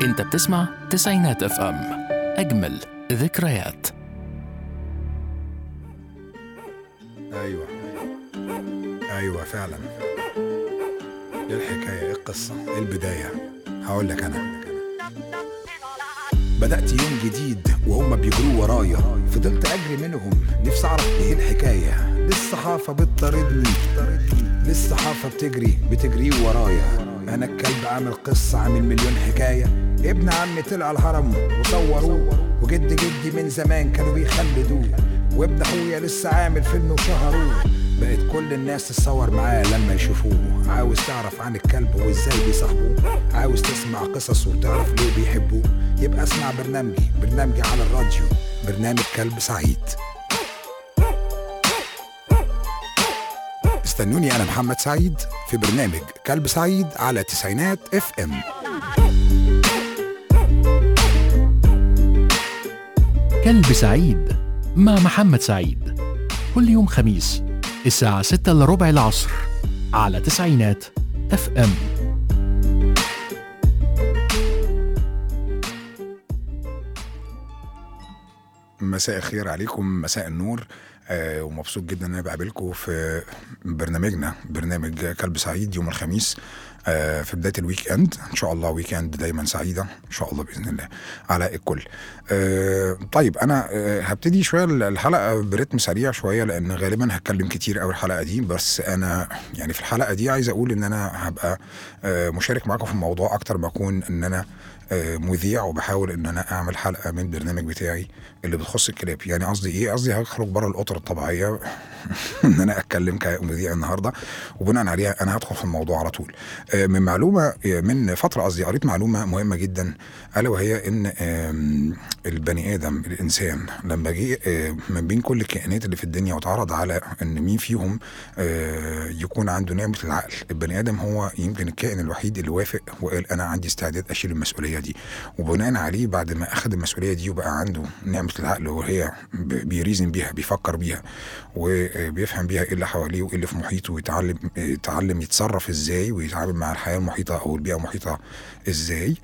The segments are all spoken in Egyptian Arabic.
انت بتسمع تسعينات اف ام اجمل ذكريات ايوه ايوه فعلا ايه الحكايه ايه القصه ايه البدايه هقول لك انا بدأت يوم جديد وهم بيجروا ورايا فضلت أجري منهم نفسي أعرف إيه الحكاية للصحافة بتطاردني للصحافة بتجري بتجري ورايا أنا الكلب عامل قصة عامل مليون حكاية ابن عمي طلع الهرم وصوروه وجد جدي من زمان كانوا بيخلدوه وابن أخويا لسه عامل فيلم وشهروه بقت كل الناس تتصور معاه لما يشوفوه عاوز تعرف عن الكلب وازاي بيصاحبوه عاوز تسمع قصصه وتعرف ليه بيحبوه يبقى اسمع برنامجي برنامجي على الراديو برنامج كلب سعيد استنوني انا محمد سعيد في برنامج كلب سعيد على تسعينات اف ام كلب سعيد مع محمد سعيد كل يوم خميس الساعة 6 إلا ربع العصر على تسعينات اف ام مساء الخير عليكم مساء النور آه ومبسوط جدا ان انا بقابلكم في برنامجنا برنامج كلب سعيد يوم الخميس آه في بدايه الويك اند ان شاء الله ويك اند دايما سعيده ان شاء الله باذن الله على الكل آه طيب انا آه هبتدي شويه الحلقه برتم سريع شويه لان غالبا هتكلم كتير قوي الحلقه دي بس انا يعني في الحلقه دي عايز اقول ان انا هبقى آه مشارك معاكم في الموضوع اكتر ما اكون ان انا آه، مذيع وبحاول ان انا اعمل حلقه من البرنامج بتاعي اللي بتخص الكلاب يعني قصدي ايه قصدي هخرج بره الاطر الطبيعيه ان انا اتكلم كمذيع النهارده وبناء عليها انا هدخل في الموضوع على طول آه، من معلومه آه، من فتره قصدي قريت معلومه مهمه جدا الا وهي ان آم، البني ادم الانسان لما جه آه، من بين كل الكائنات اللي في الدنيا واتعرض على ان مين فيهم آه، يكون عنده نعمه العقل البني ادم هو يمكن الكائن الوحيد اللي وافق وقال انا عندي استعداد اشيل المسؤوليه دي وبناء عليه بعد ما اخذ المسؤوليه دي وبقى عنده نعمه العقل وهي ب- بيريزن بيها بيفكر بيها وبيفهم بيها ايه اللي حواليه وايه اللي في محيطه ويتعلم يتعلم يتصرف ازاي ويتعامل مع الحياه المحيطه او البيئه المحيطه ازاي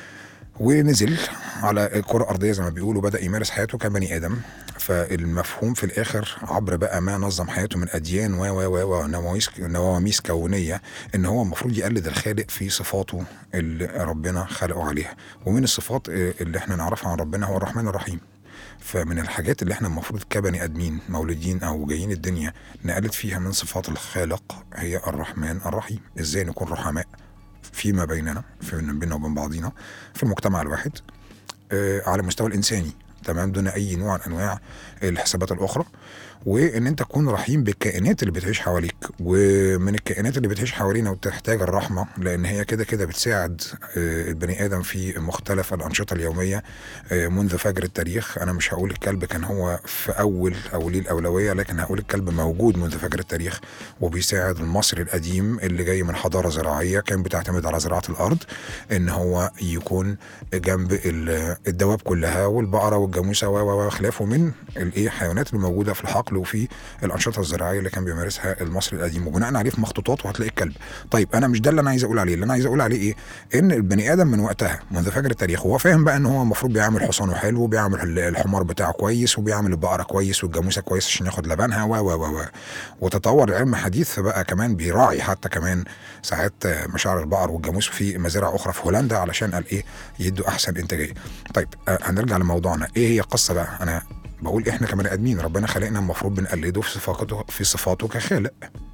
ونزل على الكرة الأرضية زي ما بيقولوا بدأ يمارس حياته كبني آدم فالمفهوم في الآخر عبر بقى ما نظم حياته من أديان و و و ونواميس نواميس كونية إن هو المفروض يقلد الخالق في صفاته اللي ربنا خلقه عليها ومن الصفات اللي احنا نعرفها عن ربنا هو الرحمن الرحيم فمن الحاجات اللي احنا المفروض كبني ادمين مولودين او جايين الدنيا نقلد فيها من صفات الخالق هي الرحمن الرحيم ازاي نكون رحماء فيما بيننا في بيننا وبين بعضينا في المجتمع الواحد آه، على المستوى الانساني تمام دون اي نوع من انواع الحسابات الاخرى وان انت تكون رحيم بالكائنات اللي بتعيش حواليك ومن الكائنات اللي بتعيش حوالينا وتحتاج الرحمه لان هي كده كده بتساعد آه، البني ادم في مختلف الانشطه اليوميه آه، منذ فجر التاريخ انا مش هقول الكلب كان هو في اول او ليه الاولويه لكن هقول الكلب موجود منذ فجر التاريخ وبيساعد المصري القديم اللي جاي من حضاره زراعيه كان بتعتمد على زراعه الارض ان هو يكون جنب ال- الدواب كلها والبقره والجاموسه و- و- وخلافه من الايه الحيوانات اللي موجوده في الحقل وفي الانشطه الزراعيه اللي كان بيمارسها المصري القديم وبناء عليه في مخطوطات وهتلاقي الكلب طيب انا مش ده اللي انا عايز اقول عليه اللي انا عايز اقول عليه ايه ان البني ادم من وقتها منذ فجر التاريخ هو فاهم بقى ان هو المفروض بيعمل حصانه حلو وبيعمل ال- الحمار بتاعه كويس وبيعمل البقره كويس والجاموسه كويس عشان ياخد لبنها و و و و وتطور العلم الحديث فبقى كمان بيراعي حتى كمان ساعات آه، مشاعر البقر والجاموس في مزارع اخرى في هولندا علشان قال ايه يدوا احسن انتاجيه طيب آه، هنرجع لموضوعنا ايه هي القصه بقى انا بقول احنا كبني ادمين ربنا خلقنا المفروض بنقلده في صفاته في صفاته كخالق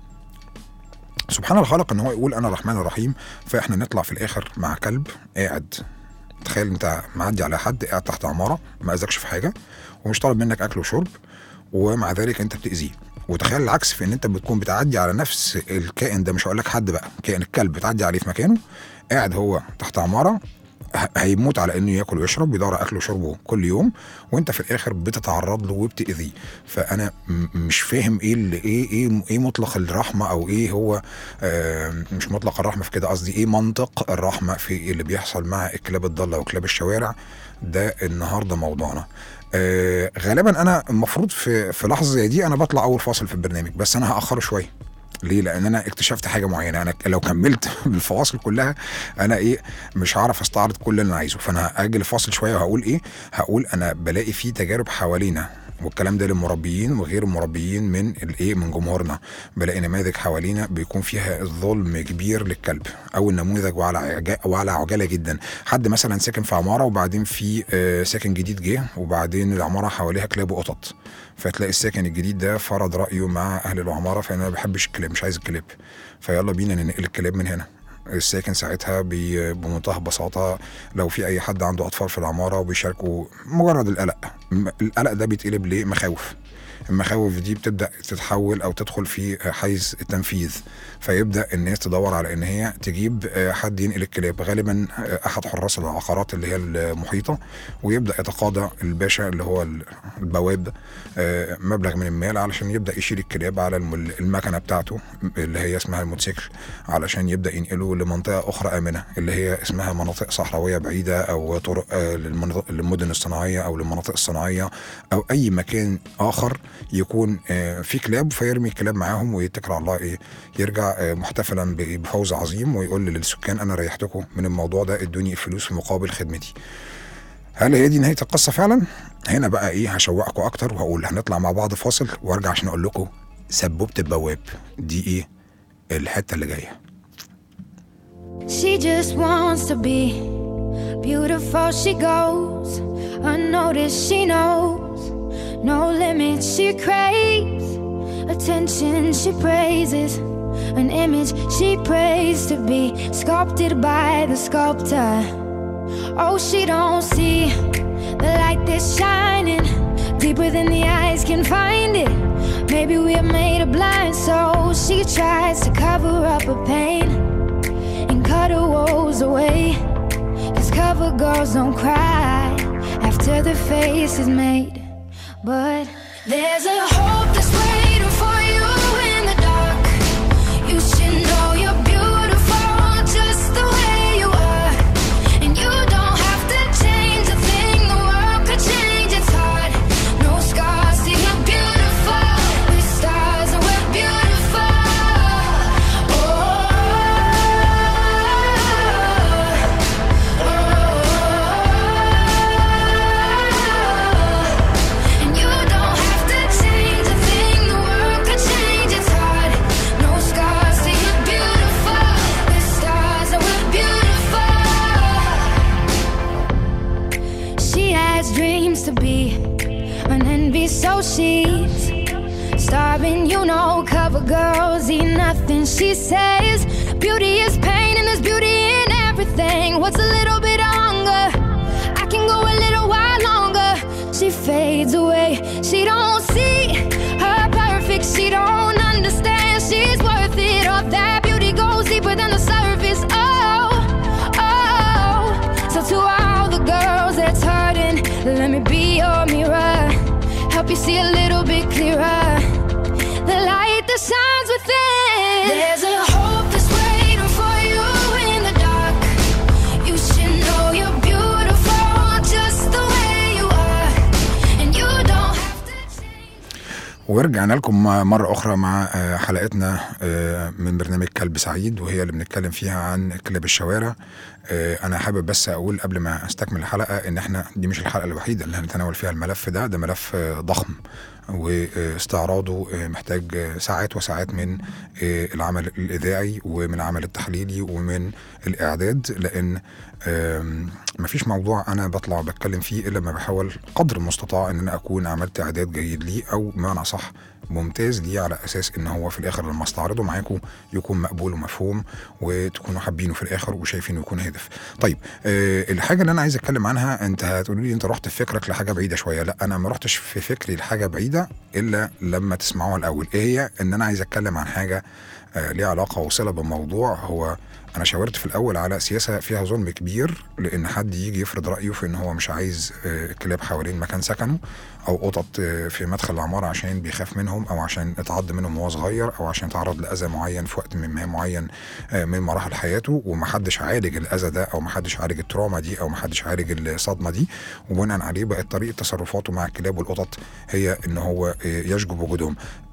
سبحان الخالق ان هو يقول انا الرحمن الرحيم فاحنا نطلع في الاخر مع كلب قاعد تخيل انت معدي على حد قاعد تحت عماره ما اذاكش في حاجه ومش طالب منك اكل وشرب ومع ذلك انت بتاذيه وتخيل العكس في ان انت بتكون بتعدي على نفس الكائن ده مش هقول لك حد بقى كائن الكلب بتعدي عليه في مكانه قاعد هو تحت عماره ه- هيموت على انه ياكل ويشرب بيدور على اكله وشربه كل يوم وانت في الاخر بتتعرض له وبتاذيه فانا م- مش فاهم ايه اللي ايه ايه ايه مطلق الرحمه او ايه هو آه مش مطلق الرحمه في كده قصدي ايه منطق الرحمه في اللي بيحصل مع الكلاب الضاله وكلاب الشوارع ده النهارده موضوعنا آه غالبا انا المفروض في في لحظه زي دي انا بطلع اول فاصل في البرنامج بس انا هاخره شويه ليه لان انا اكتشفت حاجه معينه انا لو كملت بالفواصل كلها انا ايه مش هعرف استعرض كل اللي انا عايزه فانا هاجل الفاصل شويه وهقول ايه هقول انا بلاقي في تجارب حوالينا والكلام ده للمربيين وغير المربيين من الايه من جمهورنا بلاقي نماذج حوالينا بيكون فيها ظلم كبير للكلب او النموذج وعلى عجا وعلى عجاله جدا حد مثلا ساكن في عماره وبعدين في آه، ساكن جديد جه وبعدين العماره حواليها كلاب وقطط فتلاقي الساكن الجديد ده فرض رايه مع اهل العماره فانا ما بحبش الكلاب مش عايز الكلاب فيلا بينا ننقل الكلاب من هنا الساكن ساعتها بي- بمنتهى البساطة لو في أي حد عنده أطفال في العمارة وبيشاركوا مجرد القلق م- القلق ده بيتقلب لمخاوف المخاوف دي بتبدا تتحول او تدخل في حيز التنفيذ فيبدا الناس تدور على ان هي تجيب آه، حد ينقل الكلاب غالبا آه، احد حراس العقارات اللي هي المحيطه ويبدا يتقاضى الباشا اللي هو البواب آه، مبلغ من المال علشان يبدا يشيل الكلاب على الم- المكنه بتاعته اللي هي اسمها الموتوسيكل علشان يبدا ينقله لمنطقه اخرى امنه اللي هي اسمها مناطق صحراويه بعيده او طرق آه، للمناطق- للمدن الصناعيه او للمناطق الصناعيه او اي مكان اخر يكون آه، في كلاب فيرمي الكلاب معاهم ويتكل على الله ايه يرجع آه، محتفلا ب- بفوز عظيم ويقول للسكان انا ريحتكم من الموضوع ده ادوني الفلوس في مقابل خدمتي هل هي دي نهايه القصه فعلا هنا بقى ايه هشوقكم اكتر وهقول هنطلع مع بعض فاصل وارجع عشان اقول لكم سبوبه البواب دي ايه الحته اللي جايه She just wants to be beautiful. She goes unnoticed. She knows no limits. She craves attention. She praises an image she prays to be sculpted by the sculptor. Oh, she don't see the light that's shining deeper than the eyes can find it. Maybe we're made of blind, so she tries to cover up her pain and cut her woes away. Cause cover girls don't cry after the face is made. But there's a hope that's waiting for you in the dark. You should know you're beautiful just the way you are. And you don't have to change a thing, the world could change its heart. No scars, see you're beautiful. With stars, and we're beautiful. And you don't have to change a thing, the world could change its heart. No scars, see you're beautiful. With stars, and we're beautiful. She has dreams to be an envy, so she's starving. You know, cover girls eat nothing. She says, Beauty is pain, and there's beauty in everything. What's a little bit of hunger? I can go a little while longer. She fades away. She don't see her perfect. She don't understand. She's worth it. All that beauty goes deeper than the surface. Oh, oh. So to all the girls that's hurting, let me be your mirror. Help you see a little bit clearer. The light that shines within. There's a hope that's waiting for you in the dark. You should know you're beautiful just the way you are. And you don't have to change. ورجعنا لكم مرة أخرى مع آه، حلقتنا آه، من برنامج كلب سعيد وهي اللي بنتكلم فيها عن كلاب الشوارع آه، أنا حابب بس أقول قبل ما أستكمل الحلقة إن إحنا دي مش الحلقة الوحيدة اللي هنتناول فيها الملف ده ده ملف آه، ضخم واستعراضه آه، محتاج آه، ساعات وساعات من آه، العمل الإذاعي ومن العمل التحليلي ومن الإعداد لأن آم، مفيش موضوع انا بطلع بتكلم فيه الا ما بحاول قدر المستطاع ان انا اكون عملت اعداد جيد ليه او بمعنى صح ممتاز ليه على اساس ان هو في الاخر لما استعرضه معاكم يكون مقبول ومفهوم وتكونوا حابينه في الاخر وشايفينه يكون هدف. طيب أه الحاجه اللي انا عايز اتكلم عنها انت هتقولوا لي انت رحت في فكرك لحاجه بعيده شويه، لا انا ما رحتش في فكري لحاجه بعيده الا لما تسمعوها الاول، ايه هي؟ ان انا عايز اتكلم عن حاجه آه ليها علاقه وصله بالموضوع هو انا شاورت في الاول على سياسه فيها ظلم كبير لان حد يجي يفرض رايه في ان هو مش عايز آه، كلاب حوالين مكان سكنه او قطط آه، في مدخل العماره عشان بيخاف منهم او عشان اتعض منهم وهو صغير او عشان تعرض لاذى معين في وقت من ما معين آه، من مراحل حياته ومحدش عالج الاذى ده او محدش عالج التروما دي او محدش عالج الصدمه دي وبناء عليه بقت طريقه تصرفاته مع الكلاب والقطط هي ان هو آه، يشجب وجودهم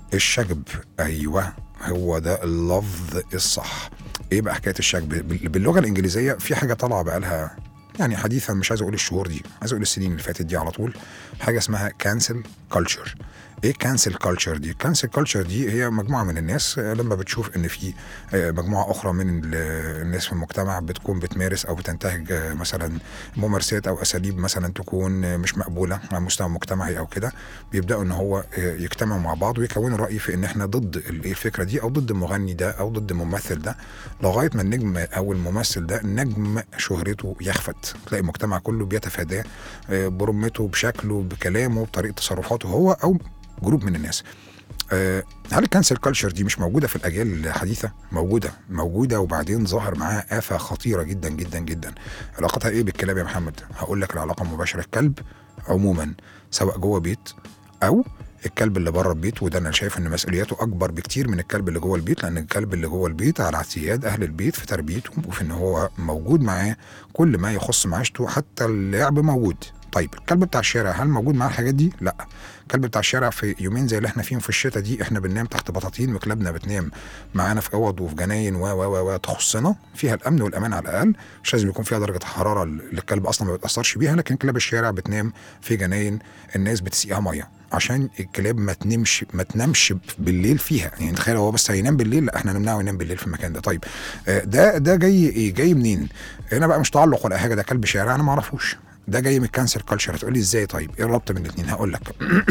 الشجب ايوه هو ده اللفظ الصح ايه بقى حكايه الشجب بال- باللغه الانجليزيه في حاجه طالعه بقالها يعني حديثا مش عايز اقول الشهور دي عايز اقول السنين اللي فاتت دي على طول حاجه اسمها كانسل كلتشر ايه كانسل كلتشر دي كانسل كلتشر دي هي مجموعه من الناس آه، لما بتشوف ان في آه، مجموعه اخرى من ال- الناس في المجتمع بتكون بتمارس او بتنتهج آه، مثلا ممارسات او اساليب مثلا تكون آه، مش مقبوله على المستوى المجتمعي او كده بيبداوا ان هو آه، يجتمعوا مع بعض ويكونوا راي في ان احنا ضد ال- الفكره دي او ضد المغني ده او ضد الممثل ده لغايه ما النجم او الممثل ده نجم شهرته يخفت تلاقي المجتمع كله بيتفاداه آه، برمته بشكله بكلامه بطريقه تصرفاته هو او جروب من الناس آه، هل الكانسل كلتشر دي مش موجوده في الاجيال الحديثه؟ موجوده موجوده وبعدين ظهر معاها افه خطيره جدا جدا جدا. علاقتها ايه بالكلاب يا محمد؟ هقول لك العلاقه المباشره الكلب عموما سواء جوه بيت او الكلب اللي بره البيت وده انا شايف ان مسؤولياته اكبر بكتير من الكلب اللي جوه البيت لان الكلب اللي جوه البيت على اعتياد اهل البيت في تربيته وفي ان هو موجود معاه كل ما يخص معيشته حتى اللعب موجود طيب الكلب بتاع الشارع هل موجود معاه الحاجات دي؟ لا الكلب بتاع الشارع في يومين زي اللي احنا فيهم في الشتاء دي احنا بننام تحت بطاطين وكلابنا بتنام معانا في اوض وفي جناين و و و و تخصنا فيها الامن والامان على الاقل مش لازم يكون فيها درجه حراره اللي الكلب اصلا ما بيتاثرش بيها لكن كلاب الشارع بتنام في جناين الناس بتسقيها ميه عشان الكلاب ما تنامش ما تنامش بالليل فيها يعني تخيل هو بس هينام بالليل لا احنا نمنعه ينام بالليل في المكان ده طيب آه، ده ده جاي ايه جاي منين هنا بقى مش تعلق ولا أي حاجه ده كلب شارع انا ما اعرفوش ده جاي من الكانسر كلتشر هتقول لي ازاي طيب ايه الربط بين الاثنين هقول لك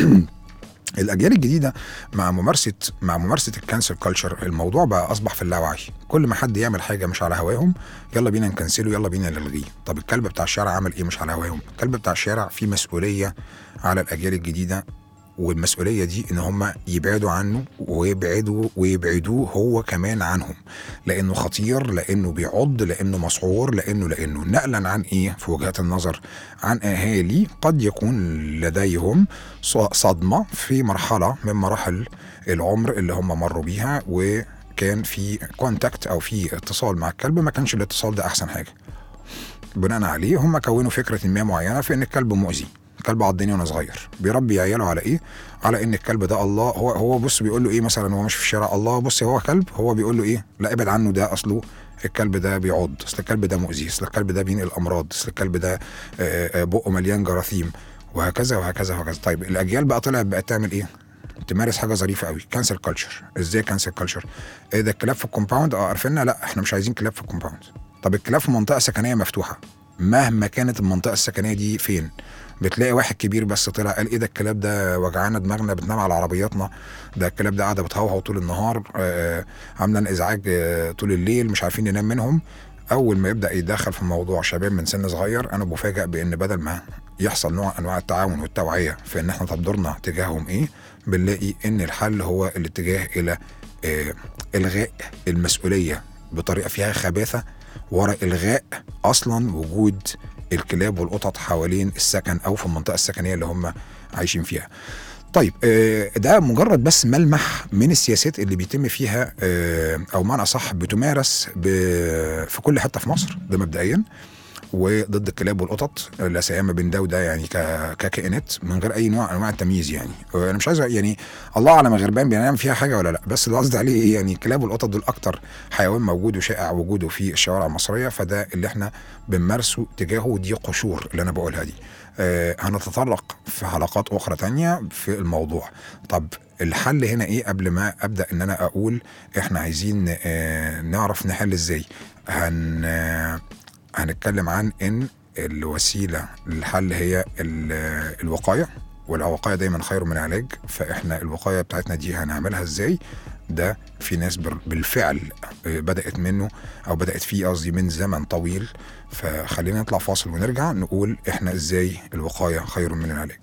الاجيال الجديده مع ممارسه مع ممارسه الكانسر كلتشر الموضوع بقى اصبح في اللاوعي كل ما حد يعمل حاجه مش على هواهم يلا بينا نكنسله يلا بينا نلغيه طب الكلب بتاع الشارع عمل ايه مش على هواهم الكلب بتاع الشارع فيه مسؤوليه على الاجيال الجديده والمسؤوليه دي ان هم يبعدوا عنه ويبعدوا ويبعدوه هو كمان عنهم لانه خطير لانه بيعض لانه مسعور لانه لانه نقلا عن ايه في وجهات النظر عن اهالي قد يكون لديهم ص- صدمه في مرحله من مراحل العمر اللي هم مروا بيها وكان في كونتاكت او في اتصال مع الكلب ما كانش الاتصال ده احسن حاجه بناء عليه هم كونوا فكره ما معينه في ان الكلب مؤذي الكلب عضني وانا صغير بيربي عياله على ايه على ان الكلب ده الله هو هو بص بيقول له ايه مثلا هو ماشي في الشارع الله بص هو كلب هو بيقول له ايه لا ابعد عنه ده اصله الكلب ده بيعض اصل الكلب ده مؤذي اصل الكلب ده بينقل امراض اصل الكلب ده آه، آه، بقه مليان جراثيم وهكذا وهكذا وهكذا طيب الاجيال بقى طلعت بقت تعمل ايه تمارس حاجه ظريفه قوي كانسل كلتشر ازاي كانسل كلتشر ايه ده الكلاب في الكومباوند اه عارفينها لا احنا مش عايزين كلاب في الكومباوند طب الكلاب في منطقه سكنيه مفتوحه مهما كانت المنطقه السكنيه دي فين بتلاقي واحد كبير بس طلع قال ايه ده الكلاب ده وجعانا دماغنا بتنام على عربياتنا ده الكلاب ده قاعده بتهوهو طول النهار آه، عامله لنا ازعاج آه، طول الليل مش عارفين ننام منهم اول ما يبدا يتدخل في موضوع شباب من سن صغير انا بفاجئ بان بدل ما يحصل نوع انواع التعاون والتوعيه في ان احنا تقدرنا تجاههم ايه بنلاقي ان الحل هو الاتجاه الى آه، الغاء المسؤوليه بطريقه فيها خباثه ورا الغاء اصلا وجود الكلاب والقطط حوالين السكن او في المنطقه السكنيه اللي هم عايشين فيها. طيب آه، ده مجرد بس ملمح من السياسات اللي بيتم فيها آه، او معنى اصح بتمارس ب- في كل حته في مصر ده مبدئيا وضد الكلاب والقطط لا سيما بين ده وده يعني ك- ككائنات من غير اي نوع انواع التمييز يعني انا مش عايز يعني الله اعلم غربان بينام فيها حاجه ولا لا بس اللي قصدي عليه ايه يعني الكلاب والقطط دول اكتر حيوان موجود وشائع وجوده في الشوارع المصريه فده اللي احنا بنمارسه تجاهه ودي قشور اللي انا بقولها دي آه هنتطرق في حلقات اخرى تانية في الموضوع طب الحل هنا ايه قبل ما ابدا ان انا اقول احنا عايزين آه نعرف نحل ازاي هن آه هنتكلم عن ان الوسيله للحل هي ال- الوقايه والوقايه دايما خير من العلاج فاحنا الوقايه بتاعتنا دي هنعملها ازاي ده في ناس بال- بالفعل آه، بدات منه او بدات فيه قصدي من زمن طويل فخلينا نطلع فاصل ونرجع نقول احنا ازاي الوقايه خير من العلاج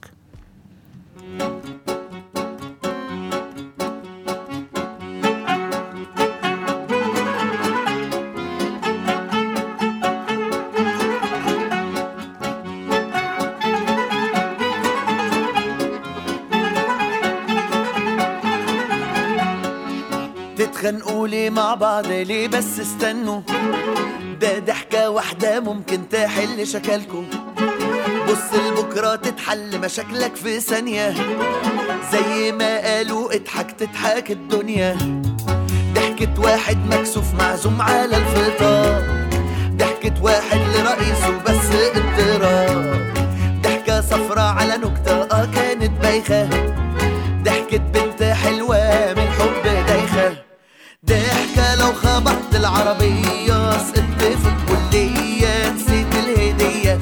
تتخانقوا ليه مع بعض ليه بس استنوا ده ضحكة واحدة ممكن تحل شكلكوا بص لبكرة تتحل مشاكلك في ثانية زي ما قالوا اضحك تضحك الدنيا ضحكة واحد مكسوف معزوم على الفطار ضحكة واحد لرئيسه بس اضطراب ضحكة صفرة على نكتة اه كانت بايخة ضحكة بنت حلوة من حب دايخة ضحكة لو خبطت العربية سقطت في الكلية نسيت الهدية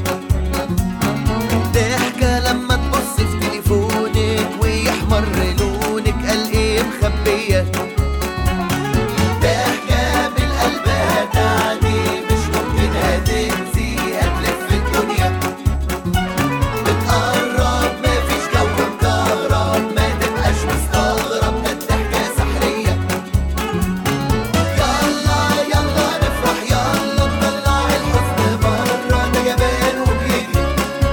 ضحكة لما تبص في تليفونك ويحمر لونك قال ايه مخبية ضحكة من قلبها تعني مش ممكن هتنسي هتلف الدنيا بتقرب مفيش جو مكهرب ما تبقاش مستغرب ده الضحكة سحرية يلا يلا نفرح يلا نطلع الحزن برا ده جبان وبيجري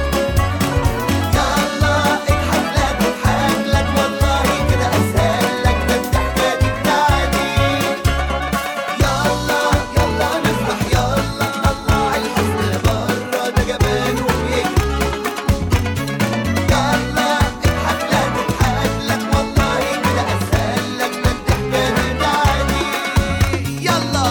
يلا اضحك لا تضحك لك والله كده اسهل لك ده الضحكة دي بتاعتي يلا يلا نفرح يلا نطلع الحزن برا ده جبان وبيجري يلا اضحك لا تضحك لك والله كده اسهل لك ده الضحكة دي بتاعتي يلا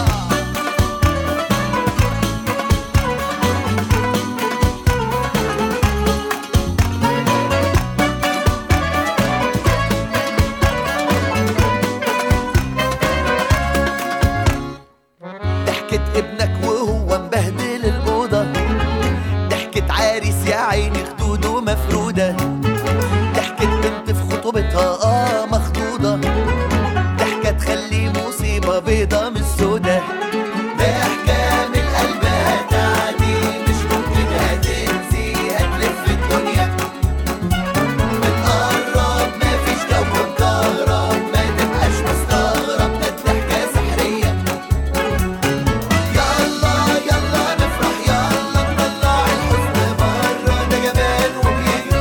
ضحكة ابنك وهو مبهدل الأوضة ضحكة عريس يا عيني خدوده مفرودة ضحكة بنت في خطوبتها اه مخضوضة ضحكة تخلي مصيبة بيضة مش سودة ضحكة من قلبها تعني مش ممكن هتنسي هتلف الدنيا بتقرب مفيش جو مكهرب ما تبقاش مستغرب ده الضحكة سحرية يلا يلا نفرح يلا نطلع الحزن برا ده جبان وبيجري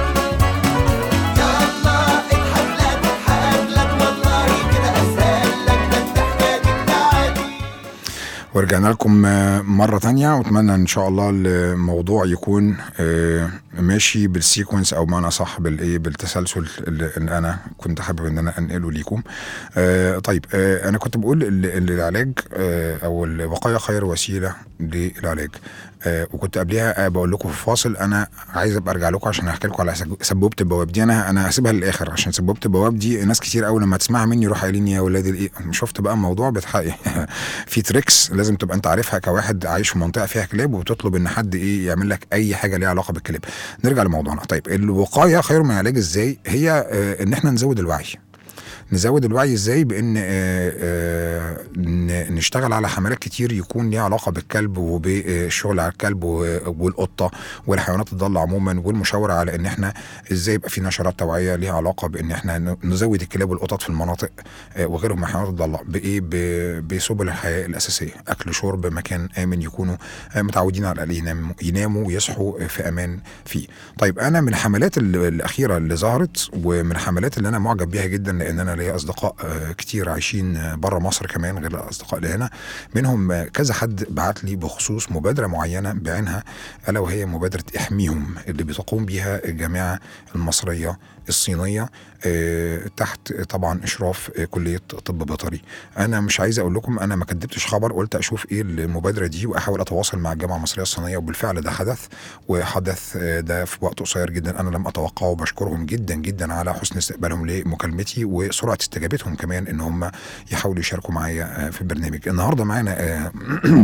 يلا اضحك لا تضحك لك والله كده اسهل لك ده الضحكة دي بتاعتي ورجعنا لكم آه، مرة تانية واتمنى ان شاء الله الموضوع يكون آه، ماشي بالسيكونس او معنى صح بالايه بالتسلسل اللي اللي انا كنت حابب ان انا انقله ليكم آه، طيب آه، انا كنت بقول ال- ال- العلاج آه، او الوقاية خير وسيلة للعلاج آه، وكنت قبلها آه، بقول لكم في فاصل انا عايز ابقى ارجع لكم عشان احكي لكم على سج- سبوبه البواب دي انا انا هسيبها للاخر عشان سبوبه البواب دي ناس كتير قوي لما تسمعها مني يروح قايلين يا ولاد الايه شفت بقى الموضوع بتحقق في تريكس لازم تبقى انت عارفها كواحد عايش في منطقه فيها كلاب وبتطلب ان حد ايه يعمل لك اي حاجه ليها علاقه بالكلاب نرجع لموضوعنا طيب الوقايه خير من العلاج ازاي هي آه، ان احنا نزود الوعي نزود الوعي ازاي بان آه، آه، ن- نشتغل على حملات كتير يكون ليها علاقه بالكلب وبالشغل على الكلب و- والقطه والحيوانات الضاله عموما والمشاوره على ان احنا ازاي يبقى في نشرات توعيه ليها علاقه بان احنا ن- نزود الكلاب والقطط في المناطق آه، وغيرهم من الحيوانات الضاله بايه ب- بسبل الحياه الاساسيه اكل شرب مكان امن يكونوا آه، متعودين على ان يناموا يناموا ويصحوا في امان فيه طيب انا من الحملات ال- الاخيره اللي ظهرت ومن الحملات اللي انا معجب بيها جدا لان انا ليا اصدقاء آه، كتير عايشين بره مصر كمان غير الاصدقاء اللي هنا منهم آه، كذا حد بعت لي بخصوص مبادره معينه بعينها الا وهي مبادره احميهم اللي بتقوم بيها الجامعه المصريه الصينيه آه، تحت طبعا اشراف آه، كليه طب بيطري انا مش عايز اقول لكم انا ما كدبتش خبر قلت اشوف ايه المبادره دي واحاول اتواصل مع الجامعه المصريه الصينيه وبالفعل ده حدث وحدث آه، ده في وقت قصير جدا انا لم اتوقعه وبشكرهم جدا جدا على حسن استقبالهم لمكالمتي وسرعه استجابتهم كمان ان هم يحاولوا يشاركوا معايا آه، في البرنامج النهارده معانا آه،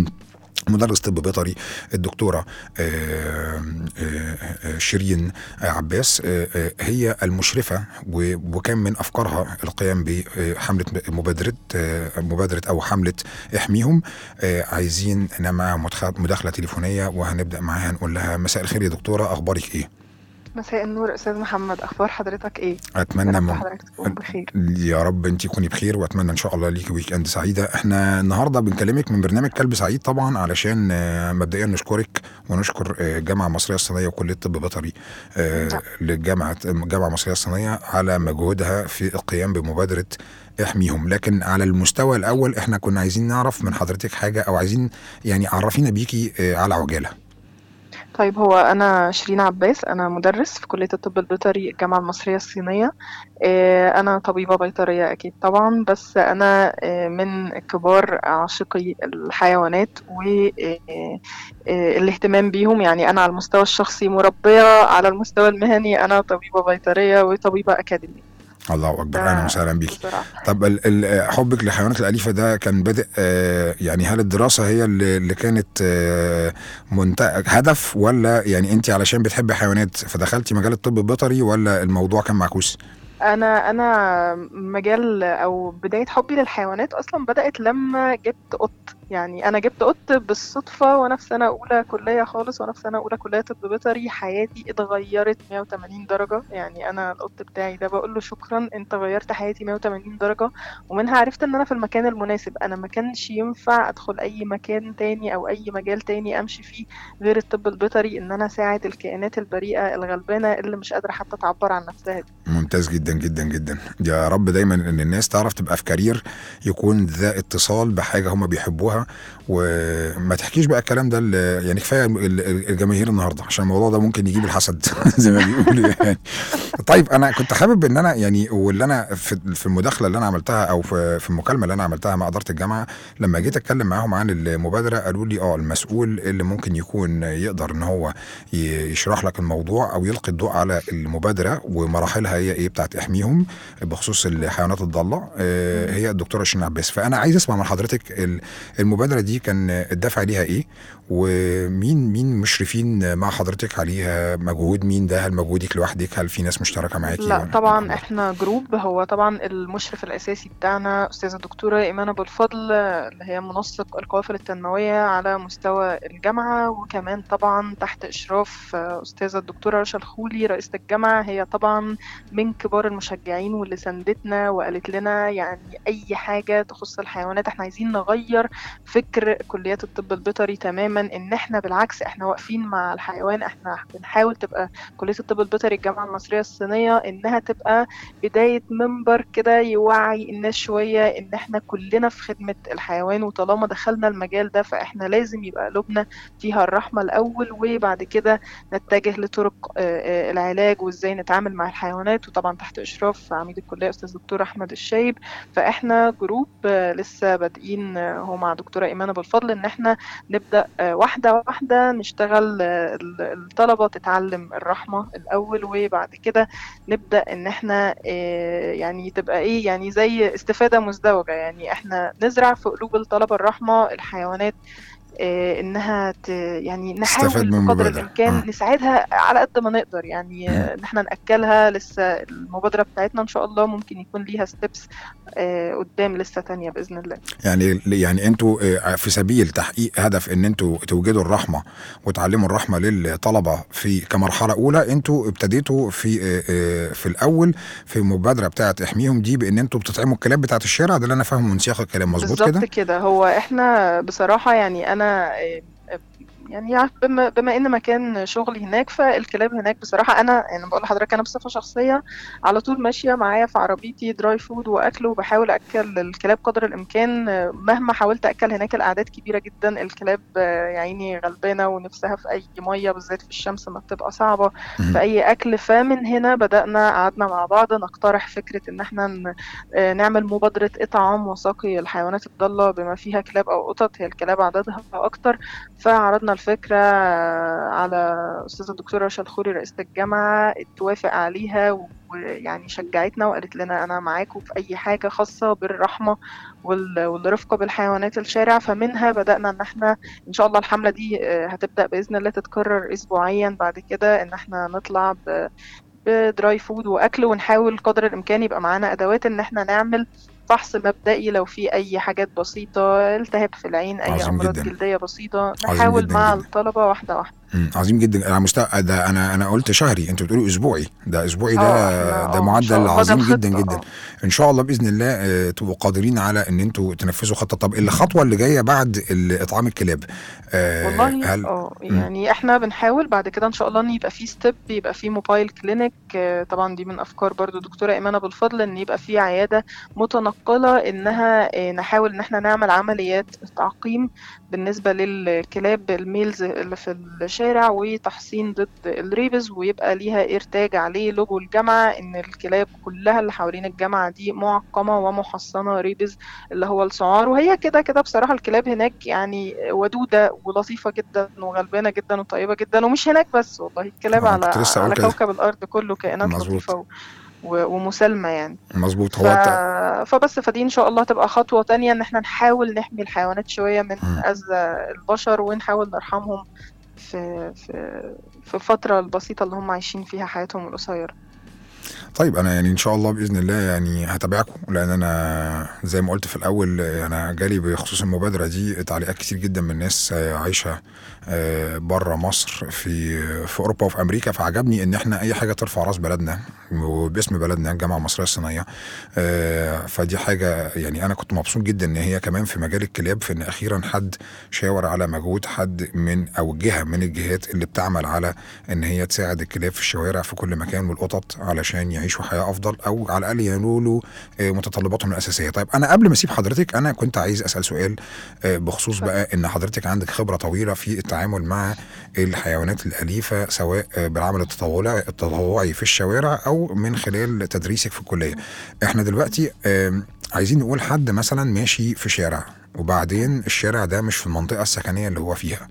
مدرس طب بيطري الدكتوره آه، آه، آه، شيرين عباس آه، آه، هي المشرفه و- وكان من افكارها القيام بحمله مبادره آه، مبادره او حمله احميهم آه، عايزين نعمل معاها مدخ- مداخله تليفونيه وهنبدا معاها نقول لها مساء الخير يا دكتوره اخبارك ايه؟ مساء النور استاذ محمد اخبار حضرتك ايه اتمنى يا رب من حضرتك تكون بخير يا رب انت تكوني بخير واتمنى ان شاء الله ليكي ويك اند سعيده احنا النهارده بنكلمك من برنامج كلب سعيد طبعا علشان آه، مبدئيا نشكرك ونشكر آه، الجامعه المصريه الصينيه وكليه طب بيطري آه، نعم. للجامعه الجامعه المصريه الصينيه على مجهودها في القيام بمبادره احميهم لكن على المستوى الاول احنا كنا عايزين نعرف من حضرتك حاجه او عايزين يعني عرفينا بيكي آه، على عجاله طيب هو أنا شيرين عباس أنا مدرس في كلية الطب البيطري الجامعة المصرية الصينية آه، أنا طبيبة بيطرية أكيد طبعا بس أنا آه، من كبار عاشقي الحيوانات والاهتمام بيهم يعني أنا على المستوى الشخصي مربية على المستوى المهني أنا طبيبة بيطرية وطبيبة أكاديمية الله اكبر ده اهلا وسهلا بيكي بصراحة طب ال- ال- حبك للحيوانات الأليفة ده كان بادئ آه، يعني هل الدراسة هي اللي اللي كانت آه، منت... هدف ولا يعني أنت علشان بتحبي حيوانات فدخلتي مجال الطب البيطري ولا الموضوع كان معكوس؟ انا انا مجال او بدايه حبي للحيوانات اصلا بدات لما جبت قط يعني انا جبت قط بالصدفه وانا في سنه اولى كليه خالص وانا في سنه اولى كليه طب بيطري حياتي اتغيرت 180 درجه يعني انا القط بتاعي ده بقول له شكرا انت غيرت حياتي 180 درجه ومنها عرفت ان انا في المكان المناسب انا ما كانش ينفع ادخل اي مكان تاني او اي مجال تاني امشي فيه غير الطب البيطري ان انا اساعد الكائنات البريئه الغلبانه اللي مش قادره حتى تعبر عن نفسها دي. ممتاز جدا جدا جدا يا رب دايما ان الناس تعرف تبقى في كارير يكون ذا اتصال بحاجه هم بيحبوها وما تحكيش بقى الكلام ده ال- يعني كفايه ال- ال- الجماهير النهارده عشان الموضوع ده ممكن يجيب الحسد زي ما بيقولوا يعني طيب انا كنت حابب ان انا يعني واللي انا في في المداخله اللي انا عملتها او في في المكالمه اللي انا عملتها مع اداره الجامعه لما جيت اتكلم معاهم عن المبادره قالوا لي اه المسؤول اللي ممكن يكون يقدر ان هو ي- يشرح لك الموضوع او يلقي الضوء على المبادره ومراحلها هي ايه بتاعت احميهم بخصوص الحيوانات الضاله آه، هي الدكتوره شيرين عباس فانا عايز اسمع من حضرتك ال- المبادره دي كان الدافع ليها ايه ومين مين مشرفين مع حضرتك عليها مجهود مين ده هل مجهودك لوحدك هل في ناس مشتركه معاكي لا ولا- طبعا احنا جروب هو طبعا المشرف الاساسي بتاعنا استاذه الدكتوره ايمان ابو الفضل اللي هي منسق القوافل التنمويه على مستوى الجامعه وكمان طبعا تحت اشراف آه، استاذه الدكتوره رشا الخولي رئيسه الجامعه هي طبعا من كبار المشجعين واللي ساندتنا وقالت لنا يعني اي حاجه تخص الحيوانات احنا عايزين نغير فكر كليات الطب البيطري تماما ان احنا بالعكس احنا واقفين مع الحيوان احنا بنحاول تبقى كلية الطب البيطري الجامعة المصرية الصينية إنها تبقى بداية منبر كده يوعي الناس شوية إن إحنا كلنا في خدمة الحيوان وطالما دخلنا المجال ده فإحنا لازم يبقى قلوبنا فيها الرحمة الأول وبعد كده نتجه لطرق آه، آه، العلاج وإزاي نتعامل مع الحيوانات وطبعا تحت إشراف عميد الكلية أستاذ دكتور أحمد الشايب فإحنا جروب آه، لسه بادئين آه، هو مع دكتورة إيمان أبو الفضل إن إحنا نبدأ آه، واحدة واحدة نشتغل آه، ال- الطلبة تتعلم الرحمة الأول وبعد كده نبدأ إن إحنا آه، يعني تبقى إيه يعني زي استفادة مزدوجة يعني إحنا نزرع في قلوب الطلبة الرحمة الحيوانات آه، إنها ت يعني تستفاد نحاول من بقدر المبادرة. الإمكان آه. نساعدها على قد ما نقدر يعني آه، إن إحنا نأكلها لسه المبادرة بتاعتنا إن شاء الله ممكن يكون ليها ستيبس قدام لسه تانية بإذن الله يعني يعني انتوا آه، في سبيل تحقيق هدف ان انتوا توجدوا الرحمه وتعلموا الرحمه للطلبه في كمرحله اولى انتوا ابتديتوا في آه، آه، في الاول في المبادره بتاعه احميهم دي بان انتوا بتطعموا الكلاب بتاعه الشارع ده اللي انا فاهمه من سياق الكلام مظبوط بالظبط كده كده هو احنا بصراحة يعني انا آه، يعني بما, بما ان مكان شغلي هناك فالكلاب هناك بصراحة انا يعني بقول لحضرتك انا بصفة شخصية على طول ماشية معايا في عربيتي دراي فود واكل وبحاول اكل الكلاب قدر الامكان آه، مهما حاولت اكل هناك الاعداد كبيرة جدا الكلاب آه، يا عيني غلبانة ونفسها في اي مية بالذات في الشمس ما بتبقى صعبة مهم. في اي اكل فمن هنا بدأنا قعدنا مع بعض نقترح فكرة ان احنا ن- آه، نعمل مبادرة إطعام وساقي الحيوانات الضالة بما فيها كلاب أو قطط هي الكلاب عددها أكتر فعرضنا الفكرة آه، على أستاذة الدكتورة رشا الخوري رئيسة الجامعة توافق عليها و- ويعني شجعتنا وقالت لنا أنا معاكم في أي حاجة خاصة بالرحمة وال- والرفقة بالحيوانات الشارع فمنها بدأنا إن احنا إن شاء الله الحملة دي آه، هتبدأ بإذن الله تتكرر أسبوعيا بعد كده إن احنا نطلع ب بدراي فود واكل ونحاول قدر الامكان يبقى معانا ادوات ان احنا نعمل فحص مبدئي لو في اي حاجات بسيطه التهاب في العين اي عظيم امراض جدا. جلديه بسيطه عظيم نحاول جدا مع جدا. الطلبه واحده واحده مم، عظيم جدا على مستوى ده انا انا قلت شهري انتوا بتقولوا اسبوعي ده اسبوعي ده اه احنا ده اه ان شاء معدل الله ده عظيم جدا الخطه جدا اه ان شاء الله باذن الله آه، تبقوا قادرين على ان انتوا تنفذوا خطه طب الخطوه اللي جايه بعد ال- اطعام الكلاب آه، والله هل اه مم. يعني احنا بنحاول بعد كده ان شاء الله ان يبقى في ستيب يبقى في موبايل كلينيك آه، طبعا دي من افكار برضو دكتوره ايمان ابو الفضل ان يبقى في عياده متنقله انها آه، نحاول ان احنا نعمل عمليات تعقيم بالنسبه للكلاب الميلز اللي في الشارع وتحصين ضد الريبز ويبقى ليها إرتاج عليه لوجو الجامعة إن الكلاب كلها اللي حوالين الجامعة دي معقمة ومحصنة ريبز اللي هو السعار وهي كده كده بصراحة الكلاب هناك يعني ودودة ولطيفة جدا وغلبانة جدا وطيبة جدا ومش هناك بس والله الكلاب أنا على كنت لسه أقول على كده. كوكب الأرض كله كائنات مظبوط. لطيفة و- و- ومسالمة يعني مظبوط ف... هو انت فبس فدي ان شاء الله تبقى خطوة تانية ان احنا نحاول نحمي الحيوانات شوية من مم. اذى البشر ونحاول نرحمهم في في في الفترة البسيطة اللي هم عايشين فيها حياتهم القصيرة طيب انا يعني ان شاء الله باذن الله يعني هتابعكم لان انا زي ما قلت في الاول آه، انا جالي بخصوص المبادره دي تعليقات كتير جدا من ناس آه، عايشه بره مصر في في اوروبا وفي امريكا فعجبني ان احنا اي حاجه ترفع راس بلدنا وباسم بلدنا الجامعه المصريه الصينيه آه، فدي حاجه يعني انا كنت مبسوط جدا ان هي كمان في مجال الكلاب في ان اخيرا حد شاور على مجهود حد من او جهه من الجهات اللي بتعمل على ان هي تساعد الكلاب في الشوارع في كل مكان والقطط علشان يعيشوا حياه افضل او على الاقل ينولوا آه، متطلباتهم الاساسيه طيب انا قبل ما اسيب حضرتك انا كنت عايز اسال سؤال آه، بخصوص بقى ان حضرتك عندك خبره طويله في التعامل مع الحيوانات الاليفه سواء آه، بالعمل التطوعي التطوعي في الشوارع او من خلال تدريسك في الكليه احنا دلوقتي آم، عايزين نقول حد مثلا ماشي في شارع وبعدين الشارع ده مش في المنطقه السكنيه اللي هو فيها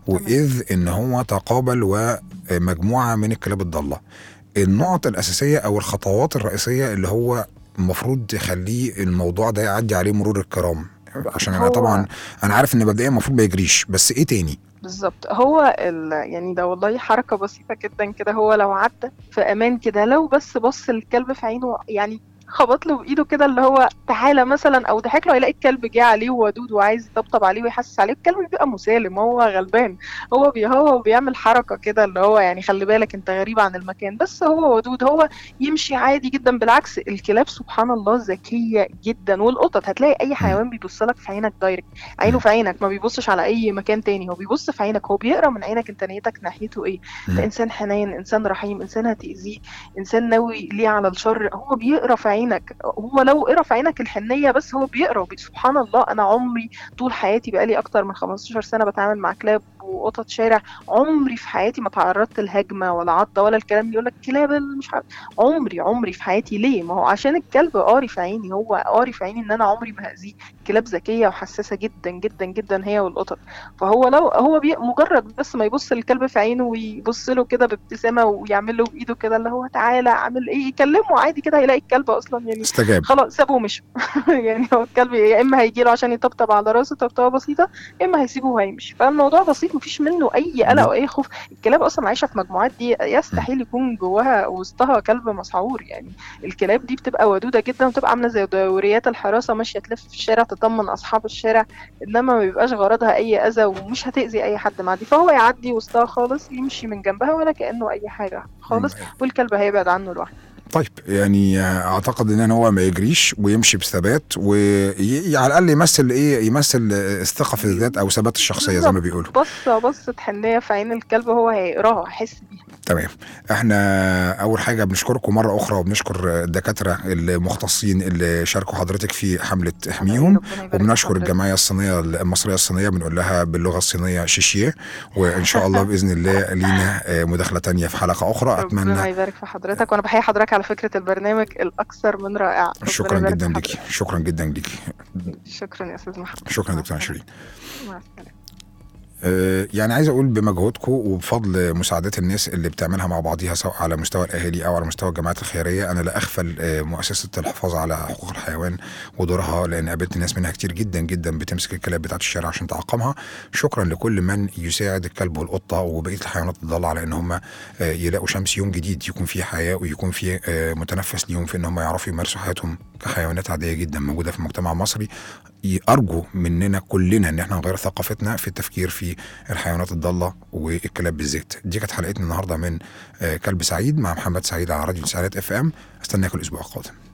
واذ ان هو تقابل ومجموعه من الكلاب الضاله النقط الاساسيه او الخطوات الرئيسيه اللي هو المفروض تخليه الموضوع ده يعدي عليه مرور الكرام عشان انا هو- طبعا انا عارف ان مبدئيا المفروض ما يجريش بس ايه تاني بالظبط هو ال... يعني ده والله حركة بسيطة جدا كده هو لو عدى في امان كده لو بس بص الكلب في عينه يعني خبط له بايده كده اللي هو تعالى مثلا او ضحك له هيلاقي الكلب جه عليه وودود وعايز يطبطب عليه ويحسس عليه الكلب بيبقى مسالم هو غلبان هو بي هو بيعمل حركه كده اللي هو يعني خلي بالك انت غريب عن المكان بس هو ودود هو يمشي عادي جدا بالعكس الكلاب سبحان الله ذكيه جدا والقطط هتلاقي اي حيوان بيبص لك في عينك دايركت عينه في عينك ما بيبصش على اي مكان تاني هو بيبص في عينك هو بيقرا من عينك انت نيتك ناحيته ايه انت مم. انسان حنين انسان رحيم انسان هتاذيه انسان ناوي ليه على الشر هو بيقرا في عينك هو لو قرا في عينك الحنيه بس هو بيقرا بي- سبحان الله انا عمري طول حياتي بقالي اكتر من 15 سنه بتعامل مع كلاب وقطط شارع عمري في حياتي ما تعرضت لهجمه ولا عضه ولا الكلام اللي يقول لك كلاب ال- مش عارف عمري عمري في حياتي ليه ما هو عشان الكلب قاري في عيني هو قاري في عيني ان انا عمري ما هاذيه كلاب ذكيه وحساسه جدا جدا جدا هي والقطط فهو لو هو بي مجرد بس ما يبص الكلب في عينه ويبص له كده بابتسامه ويعمل له بايده كده اللي هو تعالى عامل ايه يكلمه عادي كده هيلاقي الكلب اصلا يعني استجاب خلاص سابه ومشي يعني هو الكلب يا اما هيجي له عشان يطبطب على راسه طبطبه بسيطه يا اما هيسيبه وهيمشي فالموضوع بسيط مفيش منه اي قلق او اي خوف الكلاب اصلا عايشه في مجموعات دي يستحيل يكون جواها وسطها كلب مسعور يعني الكلاب دي بتبقى ودوده جدا وبتبقى عامله زي دوريات الحراسه ماشيه تلف في الشارع تطمن اصحاب الشارع انما ما بيبقاش غرضها اي اذى ومش هتاذي اي حد معدي فهو يعدي وسطها خالص يمشي من جنبها ولا كانه اي حاجه خالص والكلب هيبعد عنه لوحده طيب يعني اعتقد ان هو ما يجريش ويمشي بثبات وعلى الاقل يمثل ايه يمثل الثقه في الذات او ثبات الشخصيه زي ما بالظبط. بيقولوا بصة بصة حنية في عين الكلب هو هيقراها هيحس بيها تمام احنا اول حاجه بنشكركم مره اخرى وبنشكر الدكاتره المختصين اللي شاركوا حضرتك في حمله احميهم ربنا يبارك في وبنشكر حضرتك. الجمعيه الصينيه المصريه الصينيه بنقول لها باللغه الصينيه شيشيه وان شاء الله باذن الله لينا آه، مداخله تانية في حلقه اخرى ربنا اتمنى يبارك في حضرتك وانا بحيي حضرتك على فكرة البرنامج الاكثر من رائع ربنا شكرا يبارك جدا في ليكي حضرتك. شكرا جدا ليكي شكرا يا استاذ محمد شكرا مع دكتوره السلامة. شيرين مع السلامة آه، يعني عايز اقول بمجهودكم وبفضل مساعدات الناس اللي بتعملها مع بعضيها سواء على مستوى الاهالي او على مستوى الجمعيات الخيريه انا لا اغفل آه، مؤسسه الحفاظ على حقوق الحيوان ودورها لان قابلت ناس منها كتير جدا جدا بتمسك الكلاب بتاعت الشارع عشان تعقمها شكرا لكل من يساعد الكلب والقطه وبقيه الحيوانات الضاله على ان هم آه، يلاقوا شمس يوم جديد يكون فيه حياه ويكون فيه آه، متنفس ليهم في ان هم يعرفوا يمارسوا حياتهم كحيوانات عاديه جدا موجوده في المجتمع المصري ارجو مننا كلنا ان احنا نغير ثقافتنا في التفكير في الحيوانات الضاله والكلاب بالذات دي كانت حلقتنا النهارده من آه، كلب سعيد مع محمد سعيد على راديو تسعينات اف ام استناكم الاسبوع القادم